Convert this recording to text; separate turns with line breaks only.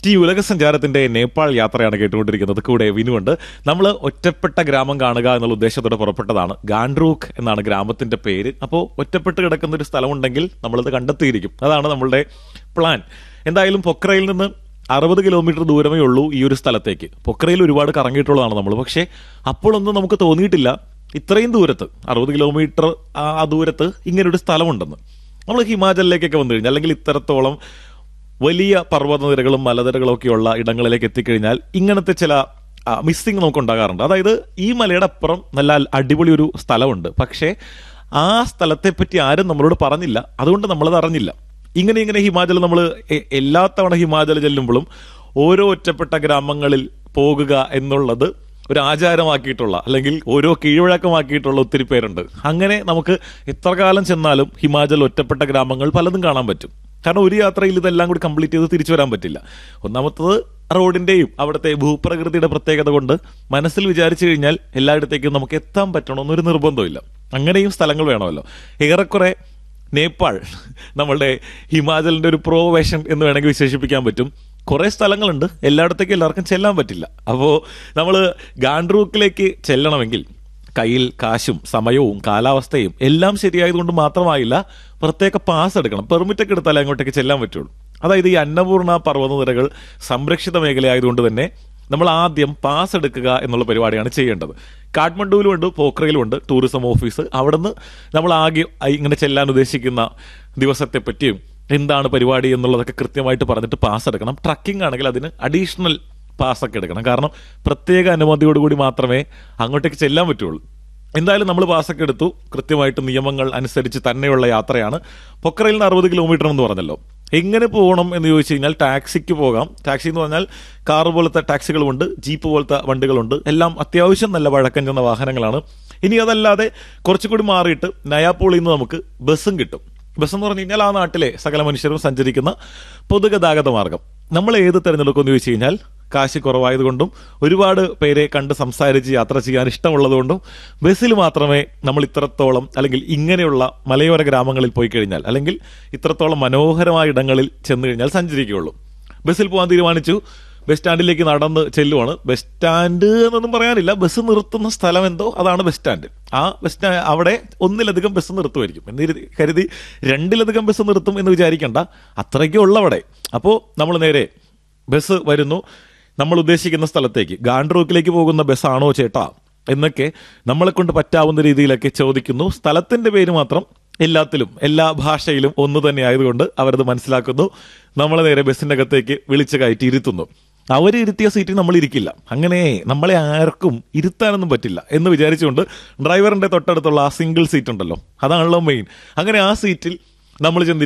ഈ ഉലക സഞ്ചാരത്തിന്റെ നേപ്പാൾ യാത്രയാണ് കേട്ടുകൊണ്ടിരിക്കുന്നത് കൂടെ വിനുണ്ട് നമ്മൾ ഒറ്റപ്പെട്ട ഗ്രാമം കാണുക എന്നുള്ള ഉദ്ദേശത്തോടെ പുറപ്പെട്ടതാണ് ഗാൻഡ്രൂക്ക് എന്നാണ് ഗ്രാമത്തിന്റെ പേര് അപ്പോൾ ഒറ്റപ്പെട്ട് കിടക്കുന്ന ഒരു സ്ഥലമുണ്ടെങ്കിൽ നമ്മളത് കണ്ടെത്തിയിരിക്കും അതാണ് നമ്മളുടെ പ്ലാൻ എന്തായാലും പൊക്രയിൽ നിന്ന് അറുപത് കിലോമീറ്റർ ദൂരമേ ഉള്ളൂ ഈ ഒരു സ്ഥലത്തേക്ക് പൊക്രയിൽ ഒരുപാട് കറങ്ങിയിട്ടുള്ളതാണ് നമ്മൾ പക്ഷേ അപ്പോഴൊന്നും നമുക്ക് തോന്നിയിട്ടില്ല ഇത്രയും ദൂരത്ത് അറുപത് കിലോമീറ്റർ ആ ആ ദൂരത്ത് ഇങ്ങനൊരു സ്ഥലമുണ്ടെന്ന് നമ്മൾ ഹിമാചലിലേക്കൊക്കെ വന്നു കഴിഞ്ഞാൽ അല്ലെങ്കിൽ ഇത്തരത്തോളം വലിയ പർവ്വതനിരകളും മലനിരകളും ഒക്കെയുള്ള ഇടങ്ങളിലേക്ക് എത്തിക്കഴിഞ്ഞാൽ ഇങ്ങനത്തെ ചില മിസ്സിങ് നമുക്ക് ഉണ്ടാകാറുണ്ട് അതായത് ഈ മലയുടെ അപ്പുറം നല്ല അടിപൊളി ഒരു സ്ഥലമുണ്ട് പക്ഷേ ആ സ്ഥലത്തെ പറ്റി ആരും നമ്മളോട് പറഞ്ഞില്ല അതുകൊണ്ട് നമ്മളത് അറിഞ്ഞില്ല ഇങ്ങനെ ഇങ്ങനെ ഹിമാചൽ നമ്മൾ എല്ലാ തവണ ഹിമാചൽ ചെല്ലുമ്പോഴും ഓരോ ഒറ്റപ്പെട്ട ഗ്രാമങ്ങളിൽ പോകുക എന്നുള്ളത് ഒരു ആചാരമാക്കിയിട്ടുള്ള അല്ലെങ്കിൽ ഓരോ കീഴ്വഴക്കമാക്കിയിട്ടുള്ള ഒത്തിരി പേരുണ്ട് അങ്ങനെ നമുക്ക് എത്ര കാലം ചെന്നാലും ഹിമാചൽ ഒറ്റപ്പെട്ട ഗ്രാമങ്ങൾ പലതും കാണാൻ പറ്റും കാരണം ഒരു യാത്രയിൽ ഇതെല്ലാം കൂടി കംപ്ലീറ്റ് ചെയ്ത് തിരിച്ചു വരാൻ പറ്റില്ല ഒന്നാമത്തത് റോഡിന്റെയും അവിടുത്തെ ഭൂപ്രകൃതിയുടെ പ്രത്യേകത കൊണ്ട് മനസ്സിൽ വിചാരിച്ചു കഴിഞ്ഞാൽ എല്ലായിടത്തേക്കും നമുക്ക് എത്താൻ പറ്റണമെന്നൊരു നിർബന്ധമില്ല അങ്ങനെയും സ്ഥലങ്ങൾ വേണമല്ലോ ഏറെക്കുറെ നേപ്പാൾ നമ്മളുടെ ഹിമാചലിന്റെ ഒരു പ്രോവേഷൻ എന്ന് വേണമെങ്കിൽ വിശേഷിപ്പിക്കാൻ പറ്റും കുറെ സ്ഥലങ്ങളുണ്ട് എല്ലായിടത്തേക്കും എല്ലാവർക്കും ചെല്ലാൻ പറ്റില്ല അപ്പോൾ നമ്മൾ ഗാൻഡ്രൂക്കിലേക്ക് ചെല്ലണമെങ്കിൽ കയ്യിൽ കാശും സമയവും കാലാവസ്ഥയും എല്ലാം ശരിയായതുകൊണ്ട് മാത്രമായില്ല പ്രത്യേക പാസ് എടുക്കണം പെർമിറ്റ് ഒക്കെ എടുത്താലേ അങ്ങോട്ടേക്ക് ചെല്ലാൻ പറ്റുള്ളൂ അതായത് ഈ അന്നപൂർണ പർവ്വതനിരകൾ സംരക്ഷിത മേഖലയായതുകൊണ്ട് തന്നെ നമ്മൾ ആദ്യം പാസ് എടുക്കുക എന്നുള്ള പരിപാടിയാണ് ചെയ്യേണ്ടത് കാഠ്മണ്ഡുവിലുമുണ്ട് പോഖറയിലുമുണ്ട് ടൂറിസം ഓഫീസ് അവിടുന്ന് നമ്മൾ ആകെ ഇങ്ങനെ ചെല്ലാൻ ഉദ്ദേശിക്കുന്ന ദിവസത്തെ പറ്റിയും എന്താണ് പരിപാടി എന്നുള്ളതൊക്കെ കൃത്യമായിട്ട് പറഞ്ഞിട്ട് പാസ് എടുക്കണം ട്രക്കിംഗ് ആണെങ്കിൽ അതിന് അഡീഷണൽ പാസ് ഒക്കെ എടുക്കണം കാരണം പ്രത്യേക അനുമതിയോടുകൂടി മാത്രമേ അങ്ങോട്ടേക്ക് ചെല്ലാൻ പറ്റുള്ളൂ എന്തായാലും നമ്മൾ പാസ്സൊക്കെ എടുത്തു കൃത്യമായിട്ട് നിയമങ്ങൾ അനുസരിച്ച് തന്നെയുള്ള യാത്രയാണ് പൊക്കറയിൽ നിന്ന് അറുപത് കിലോമീറ്റർ എന്ന് പറഞ്ഞല്ലോ എങ്ങനെ പോകണം എന്ന് ചോദിച്ചു കഴിഞ്ഞാൽ ടാക്സിക്ക് പോകാം ടാക്സി എന്ന് പറഞ്ഞാൽ കാർ പോലത്തെ ടാക്സികളുമുണ്ട് ജീപ്പ് പോലത്തെ വണ്ടികളുണ്ട് എല്ലാം അത്യാവശ്യം നല്ല വഴക്കം ചെന്ന വാഹനങ്ങളാണ് ഇനി അതല്ലാതെ കുറച്ചുകൂടി മാറിയിട്ട് നയാപ്പോളിൽ നിന്ന് നമുക്ക് ബസ്സും കിട്ടും ബസ് എന്ന് പറഞ്ഞു കഴിഞ്ഞാൽ ആ നാട്ടിലെ സകല മനുഷ്യരും സഞ്ചരിക്കുന്ന പൊതുഗതാഗത മാർഗം നമ്മൾ ഏത് തിരഞ്ഞെടുക്കുമെന്ന് ചോദിച്ചു കഴിഞ്ഞാൽ കാശ് കുറവായതുകൊണ്ടും ഒരുപാട് പേരെ കണ്ട് സംസാരിച്ച് യാത്ര ചെയ്യാൻ ഇഷ്ടമുള്ളതുകൊണ്ടും ബസ്സിൽ മാത്രമേ നമ്മൾ ഇത്രത്തോളം അല്ലെങ്കിൽ ഇങ്ങനെയുള്ള മലയോര ഗ്രാമങ്ങളിൽ പോയി കഴിഞ്ഞാൽ അല്ലെങ്കിൽ ഇത്രത്തോളം മനോഹരമായ ഇടങ്ങളിൽ ചെന്ന് കഴിഞ്ഞാൽ സഞ്ചരിക്കുകയുള്ളൂ ബസ്സിൽ പോകാൻ തീരുമാനിച്ചു ബസ് സ്റ്റാൻഡിലേക്ക് നടന്ന് ചെല്ലുവാണ് ബസ് സ്റ്റാൻഡ് എന്നൊന്നും പറയാനില്ല ബസ് നിർത്തുന്ന സ്ഥലം എന്തോ അതാണ് ബസ് സ്റ്റാൻഡ് ആ ബസ് സ്റ്റാൻഡ് അവിടെ ഒന്നിലധികം ബസ് നിർത്തുമായിരിക്കും എന്ന് കരുതി രണ്ടിലധികം ബസ് നിർത്തും എന്ന് വിചാരിക്കണ്ട അത്രയ്ക്കേ ഉള്ളവിടെ അപ്പോൾ നമ്മൾ നേരെ ബസ് വരുന്നു നമ്മൾ ഉദ്ദേശിക്കുന്ന സ്ഥലത്തേക്ക് ഗാൻഡ്രോക്കിലേക്ക് പോകുന്ന ബസ്സാണോ ചേട്ടാ എന്നൊക്കെ നമ്മളെ കൊണ്ട് പറ്റാവുന്ന രീതിയിലൊക്കെ ചോദിക്കുന്നു സ്ഥലത്തിന്റെ പേര് മാത്രം എല്ലാത്തിലും എല്ലാ ഭാഷയിലും ഒന്ന് തന്നെ ആയതുകൊണ്ട് അവരത് മനസ്സിലാക്കുന്നു നമ്മളെ നേരെ ബസ്സിന്റെ അകത്തേക്ക് വിളിച്ചു കയറ്റി ഇരുത്തുന്നു അവര് ഇരുത്തിയ സീറ്റിൽ നമ്മൾ ഇരിക്കില്ല അങ്ങനെ നമ്മളെ ആർക്കും ഇരുത്താനൊന്നും പറ്റില്ല എന്ന് വിചാരിച്ചുകൊണ്ട് ഡ്രൈവറിന്റെ തൊട്ടടുത്തുള്ള ആ സിംഗിൾ സീറ്റ് ഉണ്ടല്ലോ അതാണല്ലോ മെയിൻ അങ്ങനെ ആ സീറ്റിൽ നമ്മൾ ചെന്ന്